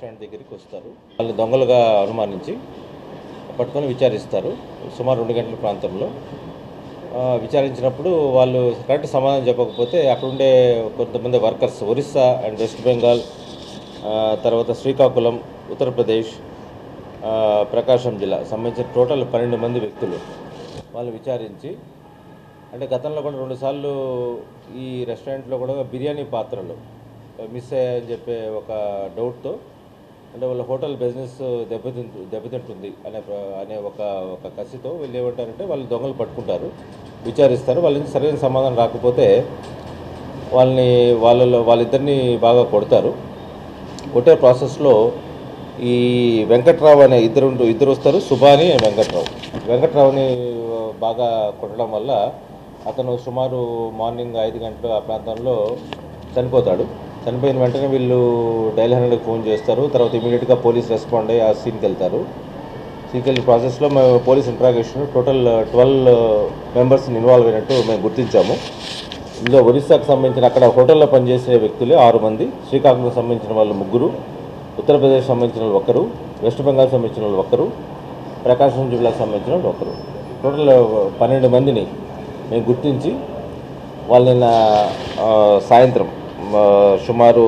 restaurant దగ్గరికి వస్తారు వాళ్ళు దొంగలుగా అనుమానించి పట్టుకొని విచారిస్తారు సుమారు రెండు గంటల ప్రాంతంలో ఆ, విచారించినప్పుడు వాళ్ళు కరెక్ట్ సమాధానం చెప్పకపోతే అక్కడ ఉండే కొంతమంది వర్కర్స్ ఒరిస్సా అండ్ వెస్ట్ బెంగాల్ ఆ, తర్వాత శ్రీకాకుళం ఉత్తరప్రదేశ్ ఆ, ప్రకాశం జిల్లా సంబంధించిన టోటల్ పన్నెండు మంది వ్యక్తులు వాళ్ళు విచారించి అంటే గతంలో కూడా రెండుసార్లు ఈ రెస్టారెంట్లో కూడా బిర్యానీ పాత్రలు మిస్ అయ్యాయని చెప్పే ఒక డౌట్తో అంటే వాళ్ళ హోటల్ బిజినెస్ దెబ్బతింటు దెబ్బతింటుంది అనే ప్ర- అనే ఒక ఒక కసితో వీళ్ళు ఏమంటారంటే వాళ్ళు దొంగలు పట్టుకుంటారు విచారిస్తారు వాళ్ళ నుంచి సరైన సమాధానం రాకపోతే వాళ్ళని వాళ్ళలో వాళ్ళిద్దరిని బాగా కొడతారు కొట్టే ప్రాసెస్లో ఈ వెంకట్రావు అనే ఇద్దరు ఉంటూ- ఇద్దరు వస్తారు సుభాని అండ్ వెంకట్రావు వెంకట్రావుని ఆ, బాగా కొట్టడం వల్ల అతను సుమారు మార్నింగ్ ఐదు గంటల ఆ ప్రాంతంలో చనిపోతాడు చనిపోయిన వెంటనే వీళ్ళు డైల్ హండ్రెడ్కి ఫోన్ చేస్తారు తర్వాత ఇమీడియట్గా పోలీస్ రెస్పాండ్ అయ్యి ఆ సీన్కి వెళ్తారు సీన్కి వెళ్ళిన ప్రాసెస్లో మేము పోలీస్ ఇంట్రాగేషన్ టోటల్ ట్వెల్వ్ మెంబర్స్ని ఇన్వాల్వ్ అయినట్టు మేము గుర్తించాము ఇందులో ఒరిస్సాకు సంబంధించిన అక్కడ హోటల్లో పనిచేసే వ్యక్తులే ఆరు మంది శ్రీకాకుళం సంబంధించిన వాళ్ళు ముగ్గురు ఉత్తరప్రదేశ్ సంబంధించిన వాళ్ళు ఒకరు వెస్ట్ బెంగాల్ సంబంధించిన వాళ్ళు ఒకరు ప్రకాశం జిల్లాకు సంబంధించిన వాళ్ళు ఒకరు టోటల్ పన్నెండు మందిని మేము గుర్తించి వాళ్ళు నిన్న ఆ, సాయంత్రం ఆ, సుమారు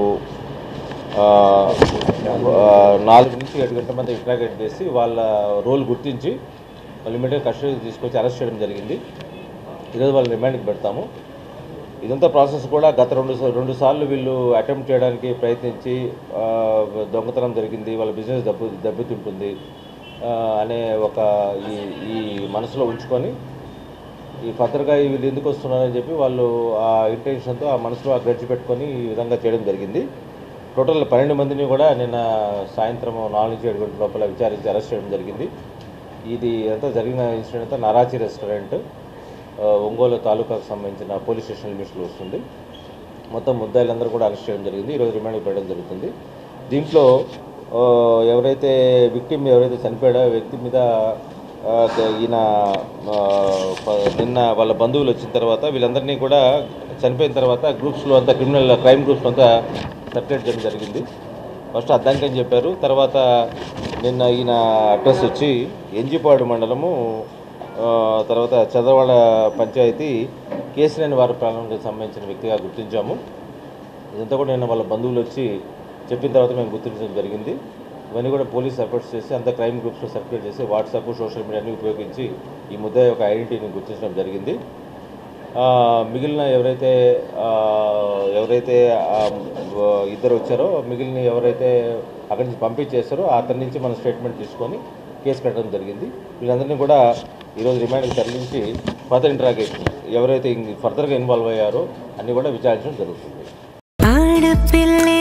ఆ, ఆ, నాలుగు నుంచి ఏడు గంటల మంది ఇంట్రాగేట్ చేసి వాళ్ళ రోల్ గుర్తించి వాళ్ళు ఇమీడియట్ కస్టడీ తీసుకొచ్చి అరెస్ట్ చేయడం జరిగింది ఈరోజు వాళ్ళు రిమాండ్కి పెడతాము ఇదంతా ప్రాసెస్ కూడా గత రెండు సా- రెండు సార్లు వీళ్ళు అటెంప్ట్ చేయడానికి ప్రయత్నించి ఆ, దొంగతనం జరిగింది వాళ్ళ బిజినెస్ దెబ్బ దెబ్బతింటుంది ఆ, అనే ఒక ఈ ఈ మనసులో ఉంచుకొని ఈ ఫర్దర్గా వీళ్ళు ఎందుకు వస్తున్నారని చెప్పి వాళ్ళు ఆ ఇంటెన్షన్తో ఆ మనసులో ఆ గ్రడ్జ్ పెట్టుకొని ఈ విధంగా చేయడం జరిగింది టోటల్ పన్నెండు మందిని కూడా నిన్న సాయంత్రం నాలుగు నుంచి ఏడు గంటల లోపల విచారించి అరెస్ట్ చేయడం జరిగింది ఇది అంతా జరిగిన ఇన్సిడెంట్ అంతా నరాచి రెస్టారెంట్ ఆ, ఒంగోలు తాలూకాకు సంబంధించిన పోలీస్ స్టేషన్ లిమిట్స్లో వస్తుంది మొత్తం ముద్దాయిలందరూ కూడా అరెస్ట్ చేయడం జరిగింది ఈరోజు రిమాండ్కి పెట్టడం జరుగుతుంది దీంట్లో ఆ, ఎవరైతే విక్టిమ్ ఎవరైతే చనిపోయాడో ఆ వ్యక్తి మీద ఆ, గ- ఈయన ఆ, ప- నిన్న వాళ్ళ బంధువులు వచ్చిన తర్వాత వీళ్ళందరినీ కూడా చనిపోయిన తర్వాత గ్రూప్స్లో అంతా క్రిమినల్ క్రైమ్ గ్రూప్స్లో అంతా సర్క్యులేట్ చేయడం జరిగింది ఫస్ట్ అద్దంకి అని చెప్పారు తర్వాత నిన్న ఈయన అడ్రస్ వచ్చి ఎంజిపాడు మండలము ఆ, తర్వాత చదవాడ పంచాయతీ కేసినేని వారి ప్రాంతానికి సంబంధించిన వ్యక్తిగా గుర్తించాము ఇదంతా కూడా నిన్న వాళ్ళ బంధువులు వచ్చి చెప్పిన తర్వాత మేము గుర్తించడం జరిగింది ఇవన్నీ కూడా పోలీస్ ఎఫర్ట్స్ చేసి అంత క్రైమ్ గ్రూప్స్లో సర్క్యులేట్ చేసి వాట్సాప్ సోషల్ మీడియాని ఉపయోగించి ఈ ముద్ద యొక్క ఐడెంటిటీని గుర్తించడం జరిగింది ఆ, మిగిలిన ఎవరైతే ఆ, ఎవరైతే ఆ, ఇద్దరు వచ్చారో మిగిలిన ఎవరైతే అక్కడి నుంచి పంపించేస్తారో అతని నుంచి మనం స్టేట్మెంట్ తీసుకొని కేసు కట్టడం జరిగింది వీళ్ళందరినీ కూడా ఈరోజు రిమాండ్కి తరలించి ఫర్దర్ ఇంట్రాగేషన్ ఎవరైతే ఇంక ఫర్దర్గా ఇన్వాల్వ్ అయ్యారో అన్నీ కూడా విచారించడం జరుగుతుంది ఆడపిల్లే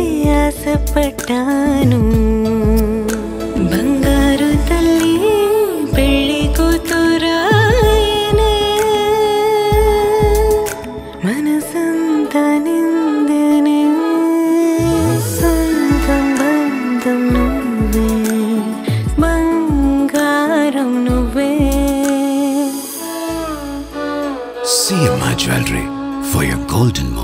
ఆశపడ్డాను బంగారు తల్లి పెళ్లి కూతురాయనే మనసంత నిందనే సొంతం బంధం నువ్వే బంగారం నువ్వే CMI Jewelry for your golden